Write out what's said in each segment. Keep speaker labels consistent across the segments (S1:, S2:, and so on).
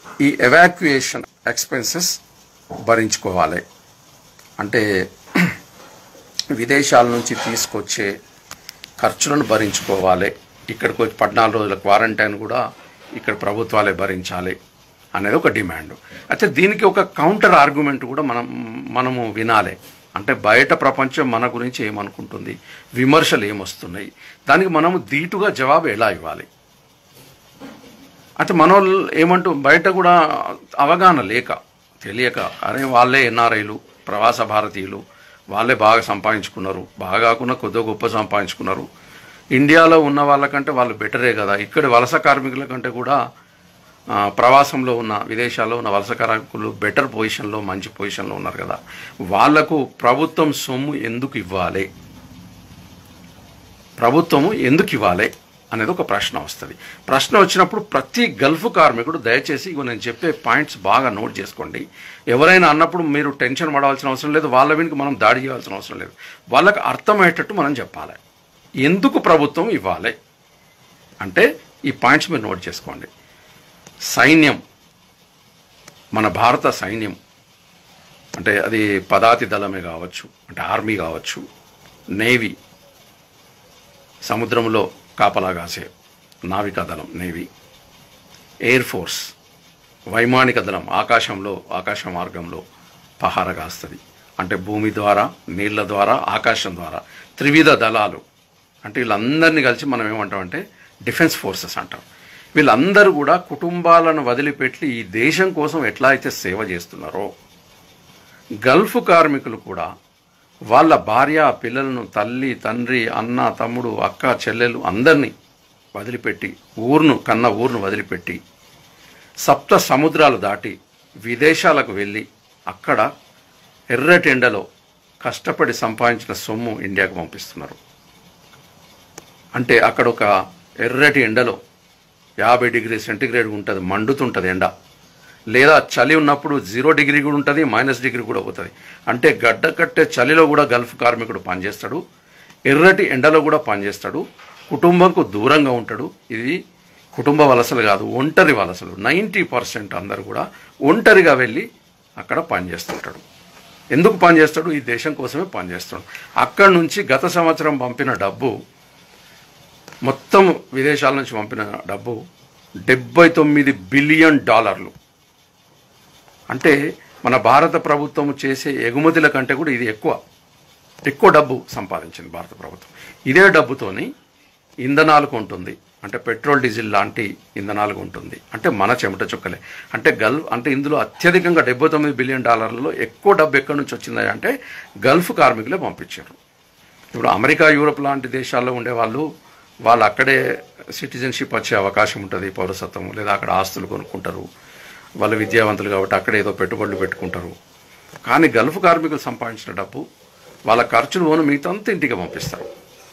S1: ఈ evacuation expenses భరించుకోవాలి అంటే విదేశాల నుంచి తీసుకొచ్చే ఖర్చులను భరించుకోవాలి ఇక్కడికి వచ్చి పద్నాలుగు రోజుల క్వారంటైన్ కూడా ఇక్కడ ప్రభుత్వాలే భరించాలి అనేది ఒక డిమాండ్ అయితే దీనికి ఒక కౌంటర్ ఆర్గ్యుమెంట్ కూడా మనం మనము వినాలి అంటే బయట ప్రపంచం మన గురించి ఏమనుకుంటుంది విమర్శలు ఏమొస్తున్నాయి దానికి మనము ధీటుగా జవాబు ఎలా ఇవ్వాలి అయితే మన వాళ్ళు ఏమంటూ బయట కూడా అవగాహన లేక తెలియక అరే వాళ్ళే ఎన్ఆర్ఐలు ప్రవాస భారతీయులు వాళ్ళే బాగా సంపాదించుకున్నారు బాగా కాకుండా కొద్దిగా గొప్ప సంపాదించుకున్నారు ఇండియాలో ఉన్న వాళ్ళకంటే వాళ్ళు బెటరే కదా ఇక్కడ వలస కార్మికుల కంటే కూడా ఆ, ప్రవాసంలో ఉన్న విదేశాల్లో ఉన్న వలస కార్మికులు బెటర్ పొజిషన్లో మంచి పొజిషన్లో ఉన్నారు కదా వాళ్లకు ప్రభుత్వం సొమ్ము ఎందుకు ఇవ్వాలి ప్రభుత్వము ఎందుకు ఇవ్వాలి అనేది ఒక ప్రశ్న వస్తుంది ప్రశ్న వచ్చినప్పుడు ప్రతి గల్ఫ్ కార్మికుడు దయచేసి ఇగో నేను చెప్పే పాయింట్స్ బాగా నోట్ చేసుకోండి ఎవరైనా అన్నప్పుడు మీరు టెన్షన్ పడవలసిన అవసరం లేదు వాళ్ళ వెనుక మనం దాడి చేయాల్సిన అవసరం లేదు వాళ్ళకి అర్థమయ్యేటట్టు మనం చెప్పాలి ఎందుకు ప్రభుత్వం ఇవ్వాలి అంటే ఈ పాయింట్స్ మీరు నోట్ చేసుకోండి సైన్యం మన భారత సైన్యం అంటే అది పదాతి దళమే కావచ్చు అంటే ఆర్మీ కావచ్చు నేవీ సముద్రంలో కాపలా కాసే నావికా దళం నేవీ ఎయిర్ ఫోర్స్ వైమానిక దళం ఆకాశంలో ఆకాశ మార్గంలో పహార కాస్తుంది అంటే భూమి ద్వారా నీళ్ల ద్వారా ఆకాశం ద్వారా త్రివిధ దళాలు అంటే వీళ్ళందరినీ కలిసి మనం ఏమంటామంటే డిఫెన్స్ ఫోర్సెస్ అంటాం వీళ్ళందరూ కూడా కుటుంబాలను వదిలిపెట్టి ఈ దేశం కోసం ఎట్లా అయితే సేవ చేస్తున్నారో గల్ఫ్ కార్మికులు కూడా వాళ్ళ భార్య పిల్లలను తల్లి తండ్రి అన్న తమ్ముడు అక్క చెల్లెలు అందరినీ వదిలిపెట్టి ఊరును కన్న ఊరును వదిలిపెట్టి సప్త సముద్రాలు దాటి విదేశాలకు వెళ్ళి అక్కడ ఎర్రటి ఎండలో కష్టపడి సంపాదించిన సొమ్ము ఇండియాకు పంపిస్తున్నారు అంటే అక్కడ ఒక ఎర్రటి ఎండలో యాభై డిగ్రీ సెంటిగ్రేడ్ ఉంటుంది మండుతుంటుంది ఎండ లేదా చలి ఉన్నప్పుడు జీరో డిగ్రీ కూడా ఉంటుంది మైనస్ డిగ్రీ కూడా పోతుంది అంటే గడ్డ కట్టే చలిలో కూడా గల్ఫ్ కార్మికుడు పనిచేస్తాడు ఎర్రటి ఎండలో కూడా పనిచేస్తాడు కుటుంబంకు దూరంగా ఉంటాడు ఇది కుటుంబ వలసలు కాదు ఒంటరి వలసలు నైంటీ పర్సెంట్ అందరు కూడా ఒంటరిగా వెళ్ళి అక్కడ పనిచేస్తుంటాడు ఎందుకు పనిచేస్తాడు ఈ దేశం కోసమే పనిచేస్తాడు అక్కడి నుంచి గత సంవత్సరం పంపిన డబ్బు మొత్తం విదేశాల నుంచి పంపిన డబ్బు డెబ్బై తొమ్మిది బిలియన్ డాలర్లు అంటే మన భారత ప్రభుత్వం చేసే ఎగుమతుల కంటే కూడా ఇది ఎక్కువ ఎక్కువ డబ్బు సంపాదించింది భారత ప్రభుత్వం ఇదే డబ్బుతోని ఇంధనాలు కొంటుంది అంటే పెట్రోల్ డీజిల్ లాంటి ఇంధనాలు ఉంటుంది అంటే మన చెమట చుక్కలే అంటే గల్ఫ్ అంటే ఇందులో అత్యధికంగా డెబ్బై తొమ్మిది బిలియన్ డాలర్లలో ఎక్కువ డబ్బు ఎక్కడి నుంచి వచ్చింది అంటే గల్ఫ్ కార్మికులే పంపించారు ఇప్పుడు అమెరికా యూరోప్ లాంటి దేశాల్లో ఉండేవాళ్ళు వాళ్ళు అక్కడే సిటిజన్షిప్ వచ్చే అవకాశం ఉంటుంది పౌరసత్వం లేదా అక్కడ ఆస్తులు కొనుక్కుంటారు వాళ్ళు విద్యావంతులు కాబట్టి అక్కడ ఏదో పెట్టుబడులు పెట్టుకుంటారు కానీ గల్ఫ్ కార్మికులు సంపాదించిన డబ్బు వాళ్ళ ఖర్చులు పోను మిగతాంతా ఇంటికి పంపిస్తారు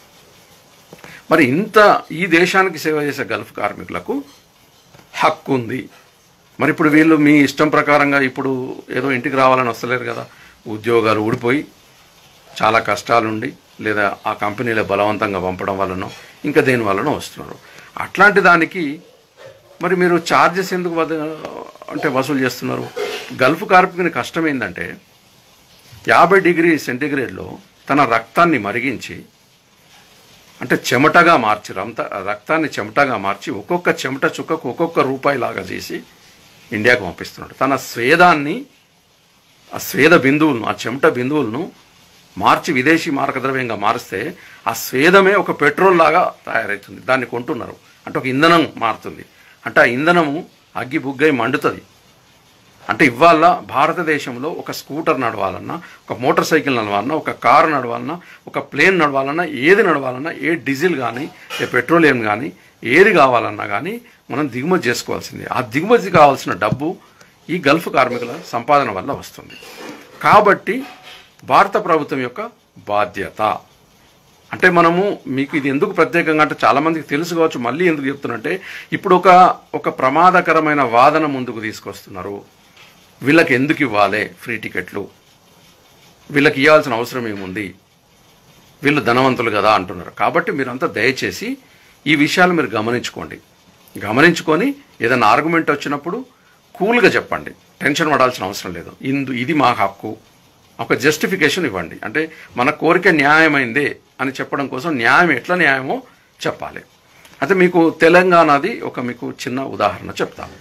S1: మరి ఇంత ఈ దేశానికి సేవ చేసే గల్ఫ్ కార్మికులకు హక్కు ఉంది మరి ఇప్పుడు వీళ్ళు మీ ఇష్టం ప్రకారంగా ఇప్పుడు ఏదో ఇంటికి రావాలని వస్తలేరు కదా ఉద్యోగాలు ఊడిపోయి చాలా కష్టాలుండి లేదా ఆ కంపెనీలో బలవంతంగా పంపడం వల్లనో ఇంకా దేని వల్లనో వస్తున్నారు అట్లాంటి దానికి మరి మీరు ఛార్జెస్ ఎందుకు వద అంటే వసూలు చేస్తున్నారు గల్ఫ్ కార్మికుని కష్టం ఏంటంటే యాభై డిగ్రీ సెంటిగ్రేడ్లో తన రక్తాన్ని మరిగించి అంటే చెమటగా మార్చి రంత రక్తాన్ని చెమటగా మార్చి ఒక్కొక్క చెమట చుక్కకు ఒక్కొక్క రూపాయి లాగా చేసి ఇండియాకు పంపిస్తున్నాడు తన స్వేదాన్ని ఆ స్వేద బిందువులను ఆ చెమట బిందువులను మార్చి విదేశీ మారకద్రవ్యంగా మారిస్తే ఆ స్వేదమే ఒక పెట్రోల్ లాగా తయారవుతుంది దాన్ని కొంటున్నారు అంటే ఒక ఇంధనం మారుతుంది అంటే ఆ ఇంధనము అగ్గి బుగ్గై మండుతుంది అంటే ఇవాళ భారతదేశంలో ఒక స్కూటర్ నడవాలన్నా ఒక మోటార్ సైకిల్ నడవాలన్నా ఒక కారు నడవాలన్నా ఒక ప్లేన్ నడవాలన్నా ఏది నడవాలన్నా ఏ డీజిల్ కానీ ఏ పెట్రోలియం కానీ ఏది కావాలన్నా కానీ మనం దిగుమతి చేసుకోవాల్సింది ఆ దిగుమతి కావాల్సిన డబ్బు ఈ గల్ఫ్ కార్మికుల సంపాదన వల్ల వస్తుంది కాబట్టి భారత ప్రభుత్వం యొక్క బాధ్యత అంటే మనము మీకు ఇది ఎందుకు ప్రత్యేకంగా అంటే చాలా మందికి తెలుసు కావచ్చు మళ్ళీ ఎందుకు చెప్తున్నంటే ఇప్పుడు ఒక ఒక ప్రమాదకరమైన వాదన ముందుకు తీసుకొస్తున్నారు వీళ్ళకి ఎందుకు ఇవ్వాలి ఫ్రీ టికెట్లు వీళ్ళకి ఇవ్వాల్సిన అవసరం ఏముంది వీళ్ళు ధనవంతులు కదా అంటున్నారు కాబట్టి మీరంతా దయచేసి ఈ విషయాలు మీరు గమనించుకోండి గమనించుకొని ఏదైనా ఆర్గ్యుమెంట్ వచ్చినప్పుడు కూల్గా చెప్పండి టెన్షన్ పడాల్సిన అవసరం లేదు ఇందు ఇది మా హక్కు ఒక జస్టిఫికేషన్ ఇవ్వండి అంటే మన కోరిక న్యాయమైందే అని చెప్పడం కోసం న్యాయం ఎట్లా న్యాయమో చెప్పాలి అయితే మీకు తెలంగాణది ఒక మీకు చిన్న ఉదాహరణ చెప్తాను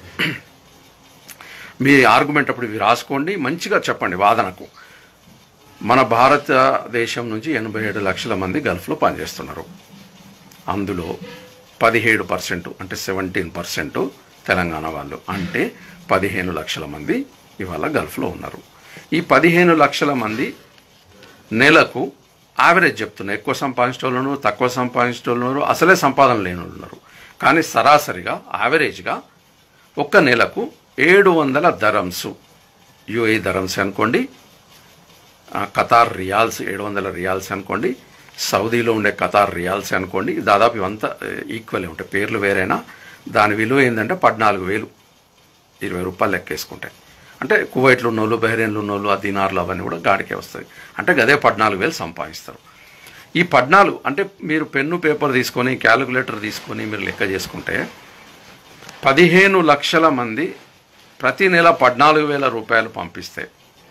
S1: మీ ఆర్గ్యుమెంట్ అప్పుడు ఇవి రాసుకోండి మంచిగా చెప్పండి వాదనకు మన భారతదేశం నుంచి ఎనభై ఏడు లక్షల మంది గల్ఫ్లో పనిచేస్తున్నారు అందులో పదిహేడు పర్సెంట్ అంటే సెవెంటీన్ పర్సెంట్ తెలంగాణ వాళ్ళు అంటే పదిహేను లక్షల మంది ఇవాళ గల్ఫ్లో ఉన్నారు ఈ పదిహేను లక్షల మంది నెలకు యావరేజ్ చెప్తున్నా ఎక్కువ సంపాదించిన వాళ్ళు తక్కువ సంపాదించిన వాళ్ళు ఉన్నారు, అసలే సంపాదన లేని వాళ్ళు ఉన్నారు కానీ సరాసరిగా యావరేజ్గా ఒక్క నెలకు ఏడు వందల ధరమ్స్ యుఏ ధరమ్స్ అనుకోండి ఆ, ఖతార్ రియాల్స్ ఏడు వందల రియాల్స్ అనుకోండి సౌదీలో ఉండే ఖతార్ రియాల్స్ అనుకోండి దాదాపు ఇవంతా ఈక్వలే ఉంటాయి పేర్లు వేరైనా దాని విలువ ఏంటంటే పద్నాలుగు వేలు ఇరవై రూపాయలు లెక్కేసుకుంటే అంటే కువైట్లో ఉన్నోళ్ళు బహ్రెయిన్లో ఉన్నోళ్ళు ఆ దినార్లు అవన్నీ కూడా గాడికే వస్తాయి అంటే గదే పద్నాలుగు వేలు సంపాదిస్తారు ఈ పద్నాలుగు అంటే మీరు పెన్ను పేపర్ తీసుకొని క్యాలిక్యులేటర్ తీసుకొని మీరు లెక్క చేసుకుంటే పదిహేను లక్షల మంది ప్రతి నెల పద్నాలుగు వేల రూపాయలు పంపిస్తే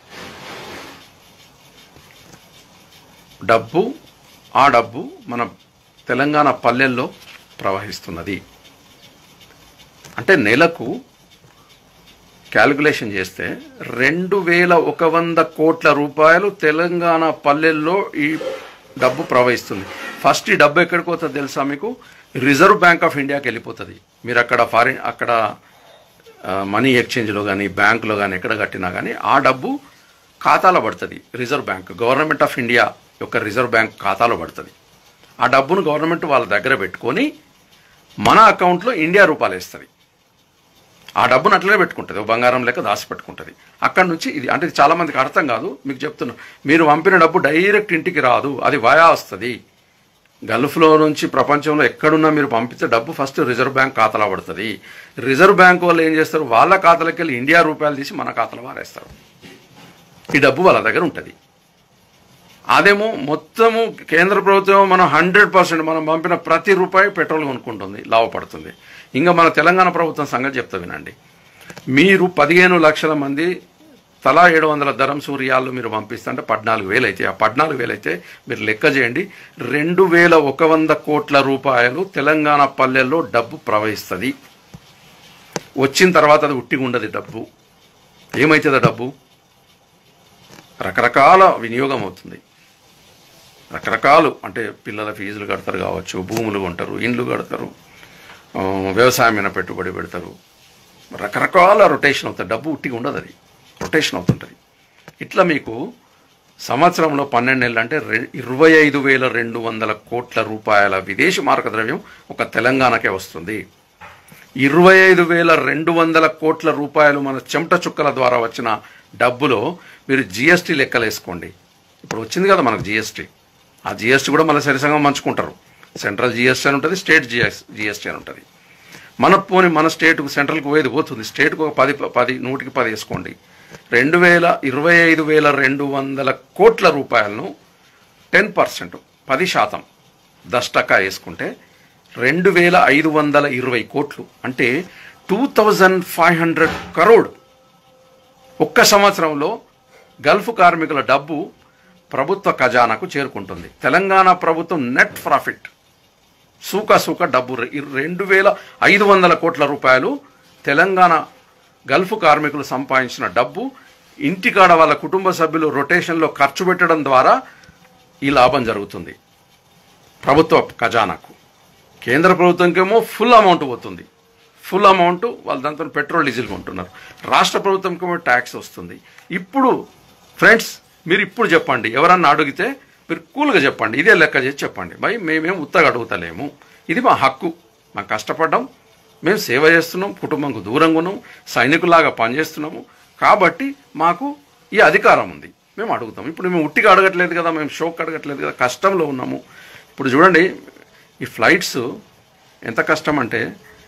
S1: డబ్బు ఆ డబ్బు మన తెలంగాణ పల్లెల్లో ప్రవహిస్తున్నది అంటే నెలకు క్యాలిక్యులేషన్ చేస్తే రెండు వేల ఒక వంద కోట్ల రూపాయలు తెలంగాణ పల్లెల్లో ఈ డబ్బు ప్రవహిస్తుంది ఫస్ట్ ఈ డబ్బు ఎక్కడికి పోతుంది తెలుసా మీకు రిజర్వ్ బ్యాంక్ ఆఫ్ ఇండియాకి వెళ్ళిపోతుంది మీరు అక్కడ ఫారిన్ అక్కడ ఆ, మనీ ఎక్స్చేంజ్లో కానీ బ్యాంకులో కానీ ఎక్కడ కట్టినా కానీ ఆ డబ్బు ఖాతాలో పడుతుంది reserve bank government of India యొక్క రిజర్వ్ బ్యాంక్ ఖాతాలో పడుతుంది ఆ డబ్బును గవర్నమెంట్ వాళ్ళ దగ్గర పెట్టుకొని మన అకౌంట్లో ఇండియా రూపాయలు వేస్తుంది ఆ డబ్బును అట్లనే పెట్టుకుంటుంది ఓ బంగారం లెక్క దాచి పెట్టుకుంటుంది అక్కడ నుంచి ఇది అంటే ఇది చాలా మందికి అర్థం కాదు మీకు చెప్తున్నా మీరు పంపిన డబ్బు డైరెక్ట్ ఇంటికి రాదు అది వయా వస్తుంది గల్ఫ్లో నుంచి ప్రపంచంలో ఎక్కడున్నా మీరు పంపిస్తే డబ్బు ఫస్ట్ రిజర్వ్ బ్యాంక్ ఖాతాలో పడుతుంది రిజర్వ్ బ్యాంక్ వాళ్ళు ఏం చేస్తారు వాళ్ళ ఖాతాలోకి వెళ్ళి ఇండియా రూపాయలు తీసి మన ఖాతాలో వారేస్తారు ఈ డబ్బు వాళ్ళ దగ్గర ఉంటుంది అదేమో మొత్తము కేంద్ర ప్రభుత్వం మనం హండ్రెడ్ పర్సెంట్ మనం పంపిన ప్రతి రూపాయి పెట్రోల్ కొనుక్కుంటుంది లాభపడుతుంది ఇంకా మన తెలంగాణ ప్రభుత్వం సంగతి చెప్తా వినండి మీరు పదిహేను లక్షల మంది తలా ఏడు వందల ధరం సూర్యాలు మీరు పంపిస్తుంటే పద్నాలుగు వేలు అయితే ఆ పద్నాలుగు వేలు అయితే మీరు లెక్క చేయండి రెండు వేల ఒక వంద కోట్ల రూపాయలు తెలంగాణ పల్లెల్లో డబ్బు ప్రవహిస్తుంది వచ్చిన తర్వాత అది ఉట్టిగా ఉండదు డబ్బు ఏమవుతుంది ఆ డబ్బు రకరకాల వినియోగం అవుతుంది రకరకాలు అంటే పిల్లల ఫీజులు కడతారు కావచ్చు భూములు కొంటారు ఇండ్లు కడతారు ఆ, వ్యవసాయం మీద పెట్టుబడి పెడతారు రకరకాల రొటేషన్ అవుతుంది డబ్బు ఉట్టిగా ఉండదు అది రొటేషన్ అవుతుంటుంది ఇట్లా మీకు సంవత్సరంలో పన్నెండు నెలలు అంటే రె ఇరవై ఐదు వేల రెండు వందల కోట్ల రూపాయల విదేశీ మారక ద్రవ్యం ఒక తెలంగాణకే వస్తుంది ఇరవై ఐదు వేల రెండు వందల కోట్ల రూపాయలు మన చెమట చుక్కల ద్వారా వచ్చిన డబ్బులో మీరు జిఎస్టీ లెక్కలేసుకోండి ఇప్పుడు వచ్చింది కదా మనకు జిఎస్టీ ఆ జిఎస్టీ కూడా మన సరిసంగం పంచుకుంటారు సెంట్రల్ జిఎస్టీ అని ఉంటుంది స్టేట్ జిఎస్ జిఎస్టీ అని ఉంటుంది మన పోని మన స్టేట్కు సెంట్రల్కి పోయేది పోతుంది స్టేట్కు ఒక పది పది నూటికి పది వేసుకోండి రెండు వేల ఇరవై ఐదు వేల రెండు వందల కోట్ల రూపాయలను టెన్ పర్సెంట్ పది శాతం దష్టకా వేసుకుంటే రెండు వేల ఐదు వందల ఇరవై కోట్లు అంటే two thousand five hundred crore ఒక్క సంవత్సరంలో గల్ఫ్ కార్మికుల డబ్బు ప్రభుత్వ ఖజానాకు చేరుకుంటుంది తెలంగాణ ప్రభుత్వం నెట్ ప్రాఫిట్ సూక సూక డబ్బు రె- రెండు వేల ఐదు వందల కోట్ల రూపాయలు తెలంగాణ గల్ఫ్ కార్మికులు సంపాదించిన డబ్బు ఇంటికాడ వాళ్ళ కుటుంబ సభ్యులు రొటేషన్లో ఖర్చు పెట్టడం ద్వారా ఈ లాభం జరుగుతుంది ప్రభుత్వ ఖజానాకు కేంద్ర ప్రభుత్వంకేమో ఫుల్ అమౌంట్ పోతుంది ఫుల్ అమౌంట్ వాళ్ళు దాంతో పెట్రోల్ డీజిల్ కొంటున్నారు రాష్ట్ర ప్రభుత్వంకేమో ట్యాక్స్ వస్తుంది ఇప్పుడు ఫ్రెండ్స్ మీరు ఇప్పుడు చెప్పండి ఎవరన్నా అడిగితే మీరు కూల్గా చెప్పండి ఇదే లెక్క చేసి చెప్పండి మరి మేమేం ఉత్తగా అడుగుతలేము ఇది మా హక్కు మేము కష్టపడ్డాం మేము సేవ చేస్తున్నాం కుటుంబంకు దూరంగా ఉన్నాం సైనికులాగా పనిచేస్తున్నాము కాబట్టి మాకు ఈ అధికారం ఉంది మేము అడుగుతాం ఇప్పుడు మేము ఉట్టిగా అడగట్లేదు కదా మేము షోక్ అడగట్లేదు కదా కష్టంలో ఉన్నాము ఇప్పుడు చూడండి ఈ ఫ్లైట్స్ ఎంత కష్టం అంటే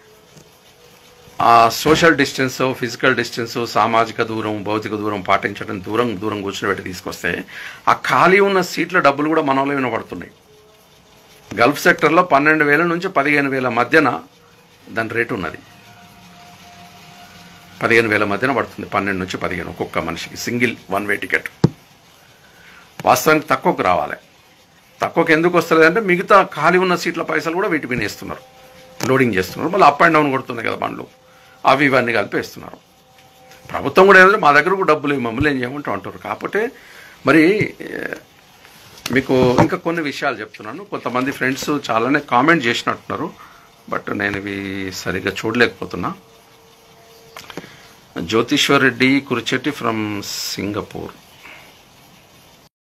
S1: ఆ సోషల్ డిస్టెన్స్ ఫిజికల్ డిస్టెన్స్ సామాజిక దూరం భౌతిక దూరం పాటించడం దూరం దూరం కూర్చోబెట్టి తీసుకొస్తే ఆ ఖాళీ ఉన్న సీట్ల డబ్బులు కూడా మనలో వినబడుతున్నాయి గల్ఫ్ సెక్టర్లో పన్నెండు వేల నుంచి పదిహేను వేల మధ్యన దాని రేటు ఉన్నది పదిహేను వేల మధ్యన పడుతుంది పన్నెండు నుంచి పదిహేను ఒక్కొక్క మనిషికి సింగిల్ వన్ వే టికెట్ వాస్తవానికి తక్కువకు రావాలి తక్కువకి ఎందుకు వస్తుంది అంటే మిగతా ఖాళీ ఉన్న సీట్ల పైసలు కూడా వీటి మీద వేస్తున్నారు లోడింగ్ చేస్తున్నారు మళ్ళీ అప్ అండ్ డౌన్ కొడుతుంది కదా బండ్లు అవి ఇవన్నీ కలిపి వేస్తున్నారు ప్రభుత్వం కూడా ఏంటంటే మా దగ్గర కూడా డబ్బులు ఇవ్వు, మమ్మల్ని ఏం చేయమంటూ అంటారు కాకపోతే మరి ఏ, మీకు ఇంకా కొన్ని విషయాలు చెప్తున్నాను కొంతమంది ఫ్రెండ్స్ చాలానే కామెంట్ చేసినట్టున్నారు బట్ నేను ఇవి సరిగ్గా చూడలేకపోతున్నా జ్యోతిశ్వర్ రెడ్డి కురిచెట్టి ఫ్రమ్ సింగపూర్